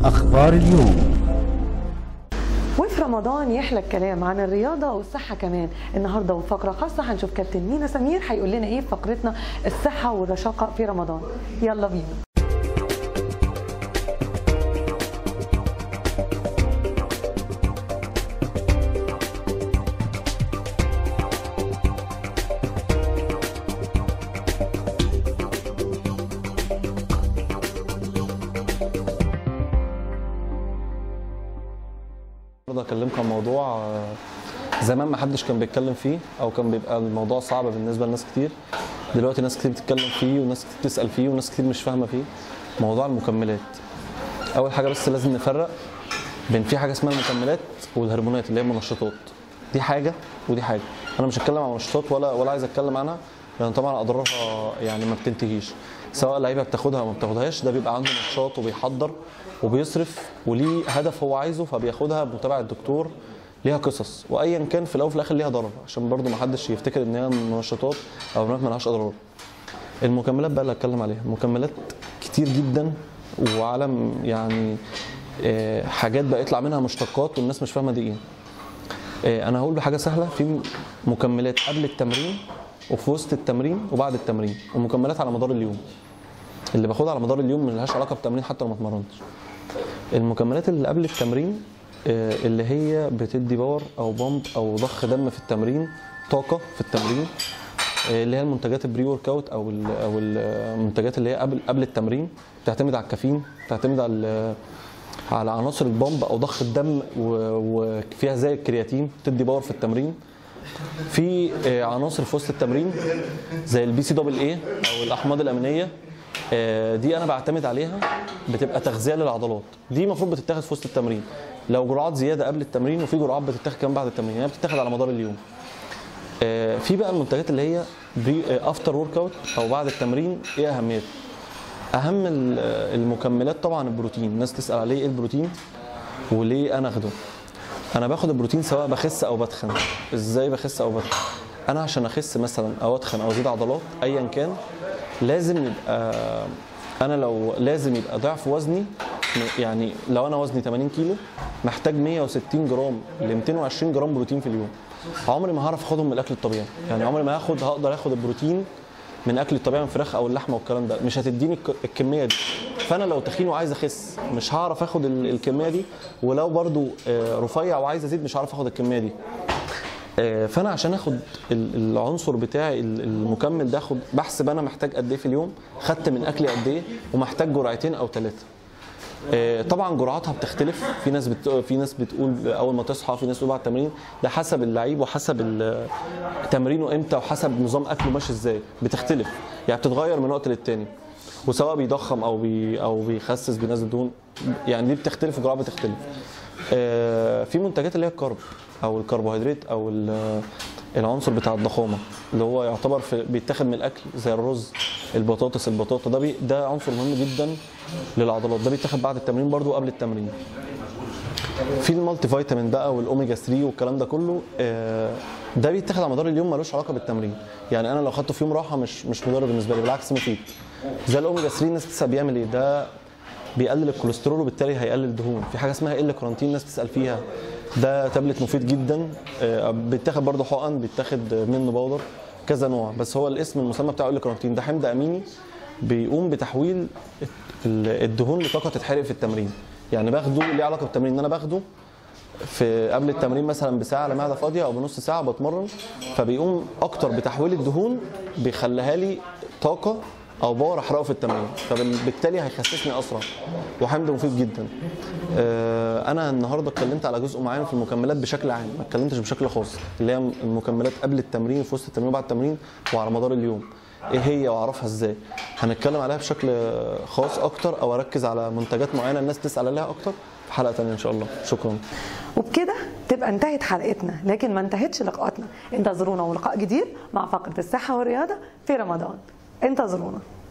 أخبار اليوم وفي رمضان يحلى الكلام عن الرياضة والصحة كمان النهاردة وفقرة خاصة هنشوف كابتن مينا سمير هيقول لنا ايه في فقرتنا الصحة والرشاقة في رمضان يلا بينا النهارده اكلمكم عن موضوع آه، زمان ما حدش كان بيتكلم فيه او كان بيبقى الموضوع صعب بالنسبه لناس كتير دلوقتي ناس كتير بتتكلم فيه وناس كتير بتسال فيه وناس كتير مش فاهمه فيه موضوع المكملات اول حاجه بس لازم نفرق بين في حاجه اسمها المكملات والهرمونات اللي هي المنشطات دي حاجه ودي حاجه انا مش هتكلم عن المنشطات ولا ولا عايز اتكلم عنها لان طبعا اضرارها يعني ما بتنتهيش سواء لعيبه بتاخدها او ما بتاخدهاش ده بيبقى عنده نشاط وبيحضر وبيصرف وليه هدف هو عايزه فبياخدها بمتابعه الدكتور ليها قصص وايا كان في الاول وفي الاخر ليها ضرر عشان برضو ما حدش يفتكر ان هي منشطات او هرمونات مالهاش اضرار المكملات بقى اللي هتكلم عليها المكملات كتير جدا وعالم يعني آه، حاجات بقى يطلع منها مشتقات والناس مش فاهمه دي ايه آه، انا هقول بحاجه سهله في مكملات قبل التمرين وفي وسط التمرين وبعد التمرين ومكملات على مدار اليوم اللي باخدها على مدار اليوم ملهاش علاقه بالتمرين حتى لو ما اتمرنتش المكملات اللي قبل التمرين آه، اللي هي بتدي باور او بامب او ضخ دم في التمرين طاقه في التمرين آه، اللي هي المنتجات البري ورك اوت او ال- او المنتجات اللي هي قبل قبل التمرين بتعتمد على الكافيين بتعتمد على ال- على عناصر البامب او ضخ الدم و- وفيها زي الكرياتين تدي باور في التمرين في آه، عناصر في وسط التمرين زي البي سي دبل اي او الاحماض الامينيه آه، دي انا بعتمد عليها بتبقى تغذيه للعضلات دي المفروض بتتاخد في وسط التمرين لو جرعات زياده قبل التمرين وفي جرعات بتتاخد كمان بعد التمرين يعني بتتاخد على مدار اليوم آه، في بقى المنتجات اللي هي افتر ورك اوت او بعد التمرين ايه اهميتها اهم ال- المكملات طبعا البروتين الناس تسال عليه ايه البروتين وليه انا اخده انا باخد البروتين سواء بخس او بتخن ازاي بخس او بتخن انا عشان اخس مثلا او اتخن او ازيد عضلات ايا كان لازم يبقى انا لو لازم يبقى ضعف وزني يعني لو انا وزني 80 كيلو محتاج 160 جرام ل 220 جرام بروتين في اليوم عمري ما هعرف اخدهم من الاكل الطبيعي يعني عمري ما هاخد هقدر اخد البروتين من اكل الطبيعي من الفراخ او اللحمه والكلام ده مش هتديني الك- الكميه دي فانا لو تخين وعايز اخس مش هعرف اخد ال- الكميه دي ولو برضو آه، رفيع وعايز ازيد مش هعرف اخد الكميه دي آه، فانا عشان اخد ال- العنصر بتاعي ال- المكمل ده اخد بحسب انا محتاج قد ايه في اليوم خدت من اكلي قد ايه ومحتاج جرعتين او ثلاثه آه، طبعا جرعاتها بتختلف في ناس بت... في ناس بتقول اول ما تصحى في ناس بتقول بعد التمرين ده حسب اللعيب وحسب ال- تمرينه امتى وحسب نظام اكله ماشي ازاي بتختلف يعني بتتغير من وقت للتاني وسواء بيضخم او بي او بيخسس بينزل دهون يعني دي بتختلف الجرعات بتختلف آه، في منتجات اللي هي الكرب او الكربوهيدرات او ال- العنصر بتاع الضخامه اللي هو يعتبر في بيتاخد من الاكل زي الرز البطاطس البطاطا ده بي ده عنصر مهم جدا للعضلات ده بيتاخد بعد التمرين برضو وقبل التمرين في المالتي فيتامين بقى والاوميجا 3 والكلام ده كله آه، ده بيتاخد على مدار اليوم ملوش علاقه بالتمرين يعني انا لو خدته في يوم راحه مش مش مضر بالنسبه لي بالعكس مفيد زي الاوميجا 3 الناس بتسال بيعمل ايه ده بيقلل الكوليسترول وبالتالي هيقلل الدهون في حاجه اسمها ال كرانتين الناس بتسال فيها ده تابلت مفيد جدا آه، بيتاخد برضه حقن بيتاخد منه باودر كذا نوع بس هو الاسم المسمى بتاعه ال كرانتين ده حمض اميني بيقوم بتحويل ال- الدهون لطاقه تتحرق في التمرين يعني باخده ليه علاقه بالتمرين ان انا باخده في قبل التمرين مثلا بساعه على معده فاضيه او بنص ساعه بتمرن فبيقوم اكتر بتحويل الدهون بيخليها لي طاقه او باور احرقه في التمرين فبالتالي هيخسسني اسرع وحمض مفيد جدا آه، انا النهارده اتكلمت على جزء معين في المكملات بشكل عام ما اتكلمتش بشكل خاص اللي هي المكملات قبل التمرين في وسط التمرين وبعد التمرين وعلى مدار اليوم ايه هي واعرفها ازاي هنتكلم عليها بشكل خاص اكتر او اركز على منتجات معينه الناس تسال عليها اكتر في حلقه تانية ان شاء الله شكرا وبكده تبقى انتهت حلقتنا لكن ما انتهتش لقاءاتنا انتظرونا ولقاء جديد مع فقرة الصحة والرياضة في رمضان انتظرونا